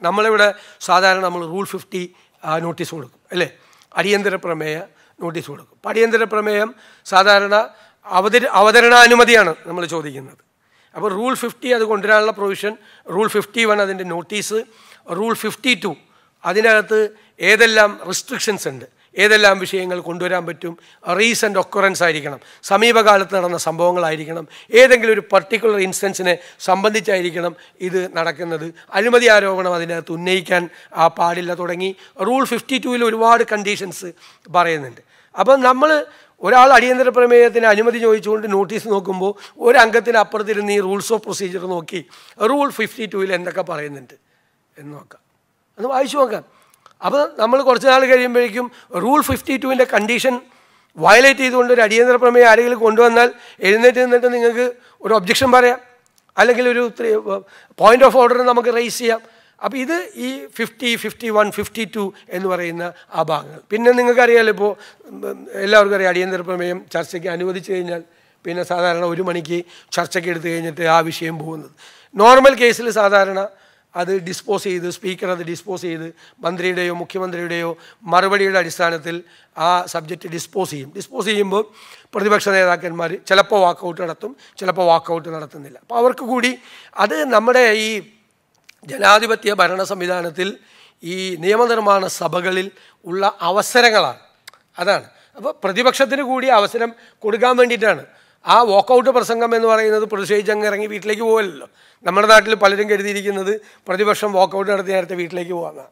നമ്മളിവിടെ സാധാരണ നമ്മൾ റൂൾ ഫിഫ്റ്റി നോട്ടീസ് കൊടുക്കും അല്ലേ അടിയന്തര പ്രമേയ നോട്ടീസ് കൊടുക്കും അപ്പോൾ അടിയന്തര പ്രമേയം സാധാരണ അവതര അവതരണാനുമതിയാണ് നമ്മൾ ചോദിക്കുന്നത് അപ്പോൾ റൂൾ ഫിഫ്റ്റി അത് കൊണ്ടുവരാനുള്ള പ്രൊവിഷൻ റൂൾ ഫിഫ്റ്റി വൺ അതിൻ്റെ നോട്ടീസ് റൂൾ ഫിഫ്റ്റി ടു അതിനകത്ത് ഏതെല്ലാം റെസ്ട്രിക്ഷൻസ് ഉണ്ട് ഏതെല്ലാം വിഷയങ്ങൾ കൊണ്ടുവരാൻ പറ്റും റീസെൻ്റ് ഒക്കുറൻസ് ആയിരിക്കണം സമീപകാലത്ത് നടന്ന സംഭവങ്ങളായിരിക്കണം ഏതെങ്കിലും ഒരു പർട്ടിക്കുലർ ഇൻസ്റ്റൻസിനെ സംബന്ധിച്ചായിരിക്കണം ഇത് നടക്കുന്നത് അഴിമതി ആരോപണം അതിനകത്ത് ഉന്നയിക്കാൻ ആ പാടില്ല തുടങ്ങി റൂൾ ഫിഫ്റ്റി ടുവിൽ ഒരുപാട് കണ്ടീഷൻസ് പറയുന്നുണ്ട് അപ്പം നമ്മൾ ഒരാൾ അടിയന്തര പ്രമേയത്തിന് അനുമതി ചോദിച്ചുകൊണ്ട് നോട്ടീസ് നോക്കുമ്പോൾ ഒരു അംഗത്തിന് അപ്പുറത്തിരുന്ന് ഈ റൂൾസ് ഓഫ് പ്രൊസീജിയർ നോക്കി റൂൾ ഫിഫ്റ്റി ടുവിൽ എന്തൊക്കെ പറയുന്നുണ്ട് എന്ന് നോക്കാം ഒന്ന് വായിച്ചു നോക്കാം അപ്പോൾ നമ്മൾ കുറച്ച് നാൾ കഴിയുമ്പോഴേക്കും റൂൾ ഫിഫ്റ്റി ടുവിൻ്റെ കണ്ടീഷൻ വയലേറ്റ് ചെയ്തുകൊണ്ട് ഒരു അടിയന്തര പ്രമേയം ആരെങ്കിലും കൊണ്ടുവന്നാൽ എഴുന്നേറ്റ് നിന്നിട്ട് നിങ്ങൾക്ക് ഒരു ഒബ്ജക്ഷൻ പറയാം അല്ലെങ്കിൽ ഒരു പോയിന്റ് ഓഫ് ഓർഡർ നമുക്ക് റേസ് ചെയ്യാം അപ്പോൾ ഇത് ഈ fifty fifty one fifty two എന്ന് പറയുന്ന ആ ഭാഗങ്ങൾ പിന്നെ നിങ്ങൾക്കറിയാമല്ലോ ഇപ്പോൾ എല്ലാവർക്കും അറിയാം അടിയന്തര പ്രമേയം ചർച്ചയ്ക്ക് അനുവദിച്ചു കഴിഞ്ഞാൽ പിന്നെ സാധാരണ ഒരു മണിക്ക് ചർച്ചയ്ക്ക് എടുത്തു കഴിഞ്ഞിട്ട് ആ വിഷയം പോകുന്നത് നോർമൽ കേസിൽ സാധാരണ അത് ഡിസ്പോസ് ചെയ്ത് സ്പീക്കർ അത് ഡിസ്പോസ് ചെയ്ത് മന്ത്രിയുടെയോ മുഖ്യമന്ത്രിയുടെയോ മറുപടിയുടെ അടിസ്ഥാനത്തിൽ ആ സബ്ജക്റ്റ് ഡിസ്പോസ് ചെയ്യും ഡിസ്പോസ് ചെയ്യുമ്പോൾ പ്രതിപക്ഷ നേതാക്കന്മാർ ചിലപ്പോൾ വാക്കൗട്ട് നടത്തും ചിലപ്പോൾ വാക്കൗട്ട് നടത്തുന്നില്ല അപ്പോൾ അവർക്ക് കൂടി അത് നമ്മുടെ ഈ ജനാധിപത്യ ഭരണ സംവിധാനത്തിൽ ഈ നിയമനിർമ്മാണ സഭകളിൽ ഉള്ള അവസരങ്ങളാണ് അതാണ് അപ്പോൾ പ്രതിപക്ഷത്തിന് കൂടി അവസരം കൊടുക്കാൻ വേണ്ടിയിട്ടാണ് ആ വാക്കൗട്ട് പ്രസംഗം എന്ന് പറയുന്നത് പ്രതിഷേധിച്ച് അങ്ങ് ഇറങ്ങി വീട്ടിലേക്ക് പോകലല്ലോ നമ്മുടെ നാട്ടിൽ പലരും കരുതിയിരിക്കുന്നത് പ്രതിപക്ഷം വാക്കൗട്ട് നടത്തി നേരത്തെ വീട്ടിലേക്ക് പോകാമെന്നാണ്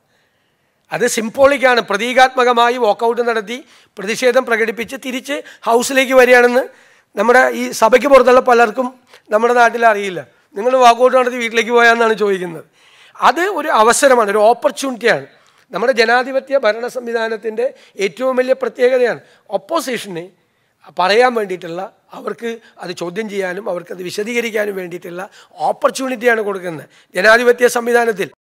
അത് സിംബോളിക്കാണ് പ്രതീകാത്മകമായി വാക്കൗട്ട് നടത്തി പ്രതിഷേധം പ്രകടിപ്പിച്ച് തിരിച്ച് ഹൗസിലേക്ക് വരികയാണെന്ന് നമ്മുടെ ഈ സഭയ്ക്ക് പുറത്തുള്ള പലർക്കും നമ്മുടെ നാട്ടിൽ അറിയില്ല നിങ്ങൾ വാക്കൗട്ട് നടത്തി വീട്ടിലേക്ക് പോയാന്നാണ് ചോദിക്കുന്നത് അത് ഒരു അവസരമാണ് ഒരു ഓപ്പർച്യൂണിറ്റിയാണ് നമ്മുടെ ജനാധിപത്യ ഭരണ സംവിധാനത്തിൻ്റെ ഏറ്റവും വലിയ പ്രത്യേകതയാണ് ഒപ്പോസിഷന് പറയാൻ വേണ്ടിയിട്ടുള്ള അവർക്ക് അത് ചോദ്യം ചെയ്യാനും അവർക്കത് വിശദീകരിക്കാനും വേണ്ടിയിട്ടുള്ള ഓപ്പർച്യൂണിറ്റിയാണ് കൊടുക്കുന്നത് ജനാധിപത്യ സംവിധാനത്തിൽ